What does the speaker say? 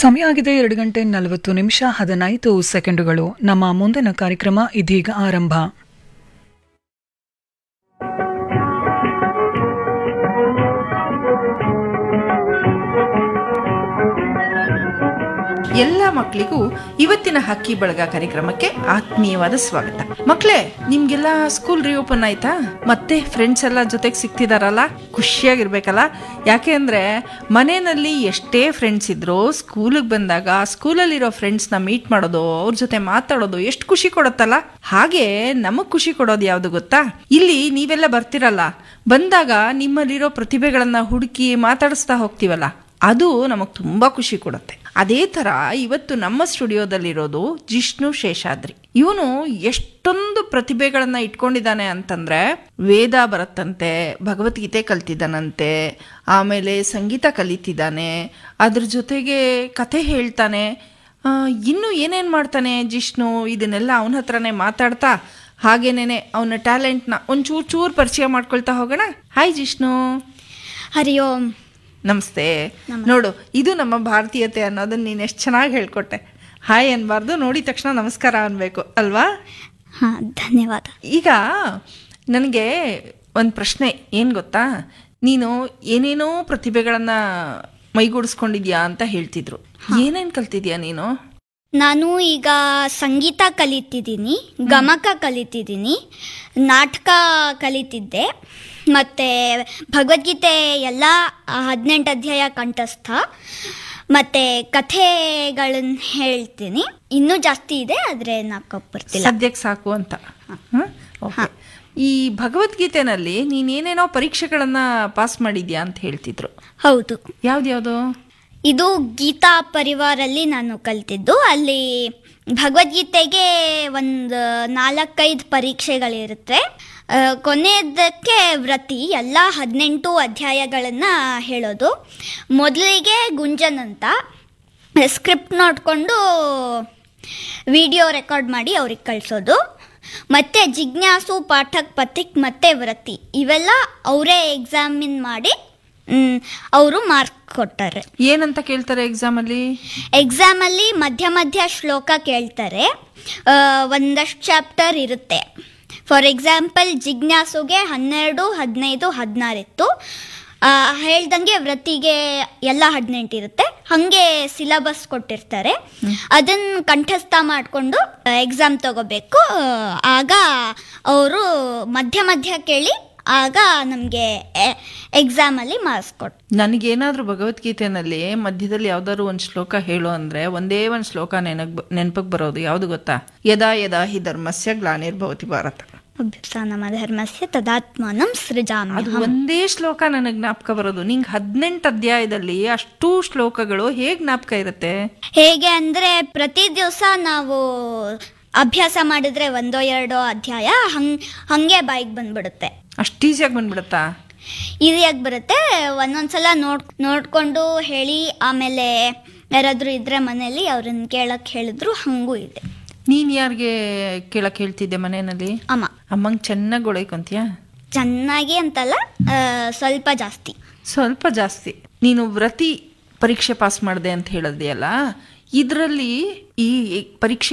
ಸಮಯ ಆಗಿದೆ ಎರಡು ಗಂಟೆ ನಲವತ್ತು ನಿಮಿಷ ಹದಿನೈದು ಸೆಕೆಂಡುಗಳು ನಮ್ಮ ಮುಂದಿನ ಕಾರ್ಯಕ್ರಮ ಇದೀಗ ಆರಂಭ ಎಲ್ಲ ಮಕ್ಕಳಿಗೂ ಇವತ್ತಿನ ಹಕ್ಕಿ ಬಳಗ ಕಾರ್ಯಕ್ರಮಕ್ಕೆ ಆತ್ಮೀಯವಾದ ಸ್ವಾಗತ ಮಕ್ಕಳೇ ನಿಮ್ಗೆಲ್ಲ ಸ್ಕೂಲ್ ರಿಓಪನ್ ಆಯ್ತಾ ಮತ್ತೆ ಫ್ರೆಂಡ್ಸ್ ಎಲ್ಲ ಜೊತೆಗೆ ಸಿಕ್ತಿದಾರಲ್ಲ ಖುಷಿಯಾಗಿರ್ಬೇಕಲ್ಲ ಯಾಕೆ ಅಂದ್ರೆ ಮನೆಯಲ್ಲಿ ಎಷ್ಟೇ ಫ್ರೆಂಡ್ಸ್ ಇದ್ರು ಸ್ಕೂಲಿಗೆ ಬಂದಾಗ ಸ್ಕೂಲಲ್ಲಿರೋ ಫ್ರೆಂಡ್ಸ್ನ ಮೀಟ್ ಮಾಡೋದು ಅವ್ರ ಜೊತೆ ಮಾತಾಡೋದು ಎಷ್ಟು ಖುಷಿ ಕೊಡುತ್ತಲ್ಲ ಹಾಗೆ ನಮಗ್ ಖುಷಿ ಕೊಡೋದು ಯಾವ್ದು ಗೊತ್ತಾ ಇಲ್ಲಿ ನೀವೆಲ್ಲ ಬರ್ತಿರಲ್ಲ ಬಂದಾಗ ನಿಮ್ಮಲ್ಲಿರೋ ಪ್ರತಿಭೆಗಳನ್ನ ಹುಡುಕಿ ಮಾತಾಡಿಸ್ತಾ ಹೋಗ್ತೀವಲ್ಲ ಅದು ನಮಗೆ ತುಂಬ ಖುಷಿ ಕೊಡುತ್ತೆ ಅದೇ ಥರ ಇವತ್ತು ನಮ್ಮ ಸ್ಟುಡಿಯೋದಲ್ಲಿರೋದು ಜಿಷ್ಣು ಶೇಷಾದ್ರಿ ಇವನು ಎಷ್ಟೊಂದು ಪ್ರತಿಭೆಗಳನ್ನ ಇಟ್ಕೊಂಡಿದ್ದಾನೆ ಅಂತಂದ್ರೆ ವೇದ ಬರುತ್ತಂತೆ ಭಗವದ್ಗೀತೆ ಕಲ್ತಿದ್ದಾನಂತೆ ಆಮೇಲೆ ಸಂಗೀತ ಕಲಿತಿದ್ದಾನೆ ಅದ್ರ ಜೊತೆಗೆ ಕಥೆ ಹೇಳ್ತಾನೆ ಆ, ಇನ್ನು ಏನೇನು ಮಾಡ್ತಾನೆ ಜಿಷ್ಣು ಇದನ್ನೆಲ್ಲ ಅವನ ಹತ್ರನೇ ಮಾತಾಡ್ತಾ ಹಾಗೇನೇನೆ ಅವನ ಟ್ಯಾಲೆಂಟ್ನ ಒಂಚೂರು ಚೂರು ಪರಿಚಯ ಮಾಡ್ಕೊಳ್ತಾ ಹೋಗೋಣ ಹಾಯ್ ಜಿಷ್ಣು ಹರಿ ಓಂ ನಮಸ್ತೆ ನೋಡು ಇದು ನಮ್ಮ ಭಾರತೀಯತೆ ಅನ್ನೋದನ್ನ ನೀನು ಎಷ್ಟು ಚೆನ್ನಾಗಿ ಹೇಳ್ಕೊಟ್ಟೆ ಹಾಯ್ ಅನ್ಬಾರ್ದು ನೋಡಿದ ತಕ್ಷಣ ನಮಸ್ಕಾರ ಅನ್ಬೇಕು ಅಲ್ವಾ ಹಾ ಧನ್ಯವಾದ ಈಗ ನನಗೆ ಒಂದು ಪ್ರಶ್ನೆ ಏನು ಗೊತ್ತಾ ನೀನು ಏನೇನೋ ಪ್ರತಿಭೆಗಳನ್ನ ಮೈಗೂಡಿಸ್ಕೊಂಡಿದ್ಯಾ ಅಂತ ಹೇಳ್ತಿದ್ರು ಏನೇನು ಕಲ್ತಿದ್ಯಾ ನೀನು ನಾನು ಈಗ ಸಂಗೀತ ಕಲಿತಿದ್ದೀನಿ ಗಮಕ ಕಲಿತಿದ್ದೀನಿ ನಾಟಕ ಕಲಿತಿದ್ದೆ ಮತ್ತು ಭಗವದ್ಗೀತೆ ಎಲ್ಲ ಹದಿನೆಂಟು ಅಧ್ಯಾಯ ಕಂಠಸ್ಥ ಮತ್ತು ಕಥೆಗಳನ್ನ ಹೇಳ್ತೀನಿ ಇನ್ನೂ ಜಾಸ್ತಿ ಇದೆ ಆದರೆ ನಾಲ್ಕು ಬರ್ತಿಲ್ಲ ಸದ್ಯಕ್ಕೆ ಸಾಕು ಅಂತ ಹ? Okay. ಈ ಭಗವದ್ಗೀತೆನಲ್ಲಿ ನೀನೇನೇನೋ ಪರೀಕ್ಷೆಗಳನ್ನ ಪಾಸ್ ಮಾಡಿದ್ಯಾ ಅಂತ ಹೇಳ್ತಿದ್ರು ಹೌದು ಯಾವ್ದ್ಯಾವ್ದು ಇದು ಗೀತಾ ಪರಿವಾರಲ್ಲಿ ನಾನು ಕಲ್ತಿದ್ದು ಅಲ್ಲಿ ಭಗವದ್ಗೀತೆಗೆ ಒಂದು ನಾಲ್ಕೈದು ಪರೀಕ್ಷೆಗಳಿರುತ್ತೆ ಆ, ಕೊನೆಯದಕ್ಕೆ ವ್ರತಿ ಎಲ್ಲ ಹದಿನೆಂಟು ಅಧ್ಯಾಯಗಳನ್ನು ಹೇಳೋದು ಮೊದಲಿಗೆ ಗುಂಜನ್ ಅಂತ ಸ್ಕ್ರಿಪ್ಟ್ ನೋಡಿಕೊಂಡು ವಿಡಿಯೋ ರೆಕಾರ್ಡ್ ಮಾಡಿ ಅವ್ರಿಗೆ ಕಳಿಸೋದು ಮತ್ತು ಜಿಜ್ಞಾಸು ಪಾಠಕ್ ಪಥಿಕ್ ಮತ್ತು ವ್ರತಿ ಇವೆಲ್ಲ ಅವರೇ ಎಕ್ಸಾಮಿನ್ ಮಾಡಿ ಅವರು ಮಾರ್ಕ್ ಕೊಡ್ತಾರೆ ಏನಂತ ಕೇಳ್ತಾರೆ ಎಕ್ಸಾಮಲ್ಲಿ ಎಕ್ಸಾಮಲ್ಲಿ ಮಧ್ಯ ಮಧ್ಯ ಶ್ಲೋಕ ಕೇಳ್ತಾರೆ ಆ, ಒಂದಷ್ಟು ಚಾಪ್ಟರ್ ಇರುತ್ತೆ ಫಾರ್ ಎಕ್ಸಾಂಪಲ್ ಜಿಜ್ಞಾಸುಗೆ ಹನ್ನೆರಡು ಹದಿನೈದು ಹದಿನಾರಿತ್ತು ಹೇಳ್ದಂಗೆ ವ್ರತಿಗೆ ಎಲ್ಲ ಹದಿನೆಂಟು ಇರುತ್ತೆ ಹಾಗೆ ಸಿಲಬಸ್ ಕೊಟ್ಟಿರ್ತಾರೆ ಅದನ್ನು ಕಂಠಸ್ಥ ಮಾಡಿಕೊಂಡು ಎಕ್ಸಾಮ್ ತಗೋಬೇಕು ಆಗ ಅವರು ಮಧ್ಯ ಮಧ್ಯ ಕೇಳಿ ಆಗ ನಮಗೆ ಎಕ್ಸಾಮಲ್ಲಿ ಮಾರ್ಕ್ಸ್ ಕೊಟ್ಟು ನನಗೇನಾದ್ರೂ ಭಗವದ್ಗೀತೆನಲ್ಲಿ ಮಧ್ಯದಲ್ಲಿ ಯಾವ್ದಾದ್ರು ಒಂದು ಶ್ಲೋಕ ಹೇಳು ಅಂದ್ರೆ ಒಂದೇ ಒಂದು ಶ್ಲೋಕ ನೆನಗ್ ನೆನಪಕ್ಕೆ ಬರೋದು ಯಾವ್ದು ಗೊತ್ತಾ ಯದಾ ಯದಾ ಹಿ ಧರ್ಮಸ್ಯ ಗ್ಲಾನಿರ್ಭವತಿ ಭಾರತ ಅಭ್ಯುತ್ಥಾನಮ ಧರ್ಮಸ್ಯ ತದಾತ್ಮಾನಂ ಸೃಜಾಮಿ ಅದು ಒಂದೇ ಶ್ಲೋಕ ನನಗೆ ಜ್ಞಾಪಕ ಬರೋದು ನಿಂಗೆ ಹದಿನೆಂಟು ಅಧ್ಯಾಯದಲ್ಲಿ ಅಷ್ಟು ಶ್ಲೋಕಗಳು ಹೇಗ್ ಜ್ಞಾಪಕ ಇರುತ್ತೆ ಹೇಗೆ ಅಂದ್ರೆ ಪ್ರತಿ ದಿವಸ ನಾವು ಅಭ್ಯಾಸ ಮಾಡಿದ್ರೆ ಒಂದೋ ಎರಡೋ ಅಧ್ಯಾಯ ಹಂಗ್ ಹಂಗೆ ಬಾಯಿಗೆ ಬಂದ್ಬಿಡುತ್ತೆ ಅಷ್ಟು ಈಸಿಯಾಗಿ ಬಂದ್ಬಿಡುತ್ತಾ ಈಸಿಯಾಗಿ ಬರುತ್ತೆ ಒಂದೊಂದ್ಸಲ ನೋಡ್ ನೋಡ್ಕೊಂಡು ಹೇಳಿ ಆಮೇಲೆ ಯಾರಾದರೂ ಇದ್ರೆ ಮನೇಲಿ ಅವ್ರನ್ನ ಕೇಳಕ್ ಹೇಳಿದ್ರು ಹಂಗೂ ಇದೆ ನೀನ್ ಯಾರಿಗೆ ಕೇಳಕ್ ಹೇಳ್ತಿದ್ದೆ ಮನೆಯಲ್ಲಿ ಅಮ್ಮ ಅಮ್ಮಂಗೆ ಚೆನ್ನಾಗಿ ಗೊಳೈಕೊಂತೀಯಾ ಚೆನ್ನಾಗಿ ಅಂತಲ್ಲ ಆ, ಸ್ವಲ್ಪ ಜಾಸ್ತಿ ಸ್ವಲ್ಪ ಜಾಸ್ತಿ ನೀನು ವ್ರತಿ ಪರೀಕ್ಷೆ ಪಾಸ್ ಮಾಡಿದೆ ಅಂತ ಹೇಳಿದೆಯಲ್ಲ ಇದರಲ್ಲಿ ಈ ಪರೀಕ್ಷೆ